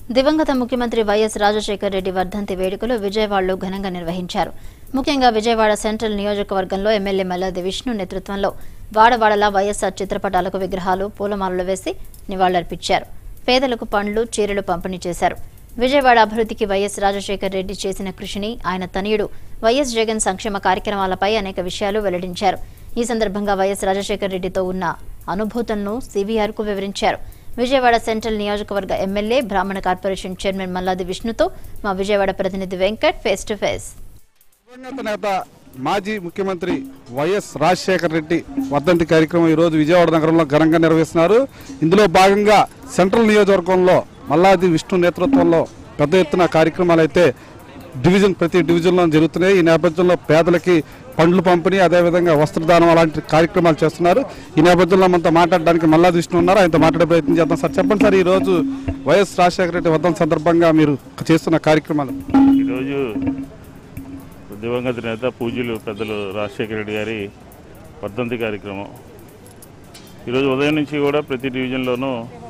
దివంగత ముఖ్యమంత్రి వైఎస్ రాజశేఖర్ రెడ్డి వర్ధంతి వేడుకలు విజయవాడలో ఘనంగా నిర్వహించారు ముఖ్యంగా విజయవాడ సెంట్రల్ నియోజకవర్గంలో ఎమ్మెల్యే మల్లాది విష్ణు నేతృత్వంలో వాడవాడలా వైఎస్ఆర్ చిత్రపటాలకు విగ్రహాలు పూలమాలలు వేసి నివాళులర్పించారు పేదలకు పండ్లు చీరలు పంపిణీ చేశారు విజయవాడ అభివృద్ధికి వైఎస్ రాజశేఖర్ రెడ్డి చేసిన కృషిని ఆయన తనయుడు వైఎస్ జగన్ సంక్షేమ కార్యక్రమాలపై అనేక విషయాలు వెల్లడించారు ఈ సందర్భంగా వైఎస్ రాజశేఖర్ రెడ్డితో ఉన్న అనుభూతులను సిబిఆర్ కు వివరించారు విజయవాడ సెంట్రల్ నియోజకవర్గ MLA Brahmana corporation chairman Malladi విష్ణుతో మా విజయవాడ ప్రతినిధి వెంకట్ ఫేస్ టు ఫేస్ దివంగత నేత మాజీ ముఖ్యమంత్రి వైఎస్ రాజశేఖర రెడ్డి వర్ధంతి కార్యక్రమం ఈరోజు విజయవాడ నగరంలో ఘనంగా నిర్వహిస్తున్నారు ఇందులో భాగంగా సెంట్రల్ నియోజకవర్గంలో మల్లాది విష్ణు నేతృత్వంలో పెద్ద ఎత్తున కార్యక్రమాలు అయితే డివిజన్ ప్రతి డివిజన్లో జరుగుతున్నాయి ఈ నేపథ్యంలో పేదలకి పండ్లు పంపిణీ అదేవిధంగా వస్త్రదానం అలాంటి కార్యక్రమాలు చేస్తున్నారు ఈ నేపథ్యంలో మనతో మాట్లాడడానికి మల్లాది విష్ణు ఉన్నారు ఆయనతో మాట్లాడే ప్రయత్నం చేద్దాం సార్ చెప్పండి సార్ ఈరోజు వైఎస్ రాజశేఖర రెడ్డి వర్ధంతి సందర్భంగా మీరు చేస్తున్న కార్యక్రమాలు ఈరోజు దివంగత నేత పూజ్యులు పెద్దలు రాజశేఖర రెడ్డి గారి వర్ధంతి కార్యక్రమం ఈరోజు ఉదయం నుంచి కూడా ప్రతి డివిజన్లోనూ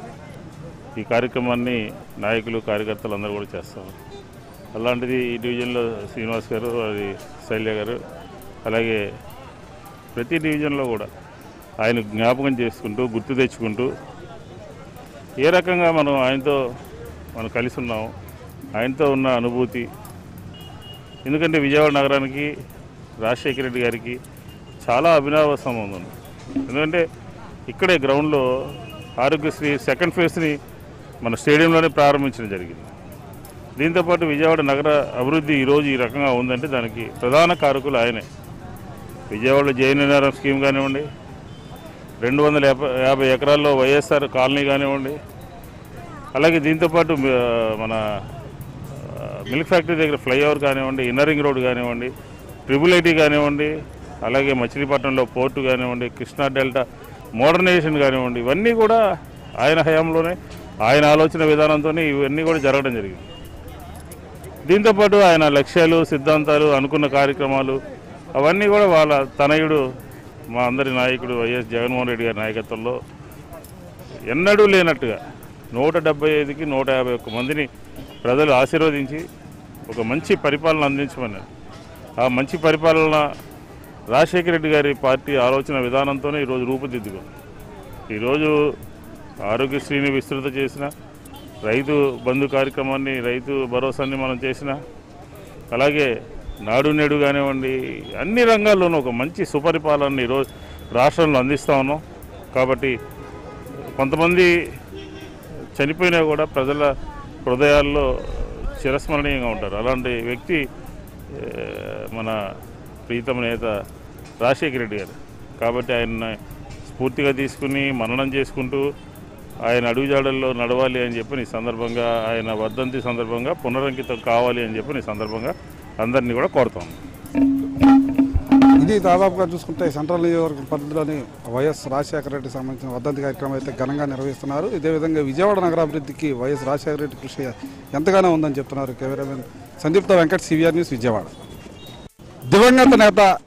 ఈ కార్యక్రమాన్ని నాయకులు కార్యకర్తలు అందరూ కూడా చేస్తారు అలాంటిది ఈ డివిజన్లో శ్రీనివాస్ గారు అది శైల్య గారు అలాగే ప్రతి డివిజన్లో కూడా ఆయన జ్ఞాపకం చేసుకుంటూ గుర్తు తెచ్చుకుంటూ ఏ రకంగా మనం ఆయనతో మనం కలిసి ఉన్నాం ఆయనతో ఉన్న అనుభూతి ఎందుకంటే విజయవాడ నగరానికి రాజశేఖర రెడ్డి గారికి చాలా అభినవ సంబంధం ఉంది ఎందుకంటే ఇక్కడే గ్రౌండ్లో ఆరోగ్యశ్రీ సెకండ్ ఫేజ్ని మన స్టేడియంలోనే ప్రారంభించడం జరిగింది దీంతోపాటు విజయవాడ నగర అభివృద్ధి ఈరోజు ఈ రకంగా ఉందంటే దానికి ప్రధాన కారకులు ఆయనే విజయవాడలో జయనినారం స్కీమ్ కానివ్వండి రెండు వందల యాభై యాభై ఎకరాల్లో వైఎస్ఆర్ కాలనీ కానివ్వండి అలాగే దీంతోపాటు ఆ, మన ఆ, మిల్క్ ఫ్యాక్టరీ దగ్గర ఫ్లైఓవర్ కానివ్వండి ఇన్నరింగ్ రోడ్ కానివ్వండి ట్రిపుల్ ఐటీ కానివ్వండి అలాగే మచిలీపట్నంలో పోర్టు కానివ్వండి కృష్ణా డెల్టా మోడర్నైజేషన్ కానివ్వండి ఇవన్నీ కూడా ఆయన హయాంలోనే ఆయన ఆలోచన విధానంతో ఇవన్నీ కూడా జరగడం జరిగింది దీంతోపాటు ఆయన లక్ష్యాలు సిద్ధాంతాలు అనుకున్న కార్యక్రమాలు అవన్నీ కూడా వాళ్ళ తనయుడు మా అందరి నాయకుడు వైఎస్ జగన్మోహన్ రెడ్డి గారి నాయకత్వంలో ఎన్నడూ లేనట్టుగా నూట డెబ్బై ఐదుకి నూట యాభై ఒక్క మందిని ప్రజలు ఆశీర్వదించి ఒక మంచి పరిపాలన అందించమన్నారు ఆ మంచి పరిపాలన రాజశేఖర రెడ్డి గారి పార్టీ ఆలోచన విధానంతోనే ఈరోజు రూపుదిద్దుకుంది ఈరోజు ఆరోగ్యశ్రీని విస్తృత చేసిన రైతు బంధు కార్యక్రమాన్ని రైతు భరోసాన్ని మనం చేసిన అలాగే నాడు నేడు కానివ్వండి అన్ని రంగాల్లోనూ ఒక మంచి సుపరిపాలనని ఈరోజు రాష్ట్రంలో అందిస్తా ఉన్నాం కాబట్టి కొంతమంది చనిపోయినా కూడా ప్రజల హృదయాల్లో చిరస్మరణీయంగా ఉంటారు అలాంటి వ్యక్తి ఏ, మన ప్రీతమ నేత రాజశేఖర రెడ్డి గారు కాబట్టి ఆయన స్ఫూర్తిగా తీసుకుని మననం చేసుకుంటూ ఆయన అడుగుజాడల్లో నడవాలి అని చెప్పి ఈ సందర్భంగా ఆయన వర్ధంతి సందర్భంగా పునరంకితం కావాలి అని చెప్పి ఈ సందర్భంగా అందరినీ కూడా కోరుతాం ఇది దాదాపుగా చూసుకుంటే సెంట్రల్ నియోజకవర్గం పరిధిలోని వైఎస్ రాజశేఖర రెడ్డికి సంబంధించిన వర్ధంతి కార్యక్రమం అయితే ఘనంగా నిర్వహిస్తున్నారు ఇదే విధంగా విజయవాడ నగరాభివృద్ధికి వైఎస్ రాజశేఖర రెడ్డి కృషి ఎంతగానో ఉందని చెప్తున్నారు కెమెరామెన్ సందీప్తో వెంకట్ సివిఆర్ న్యూస్ విజయవాడ దివంగత నేత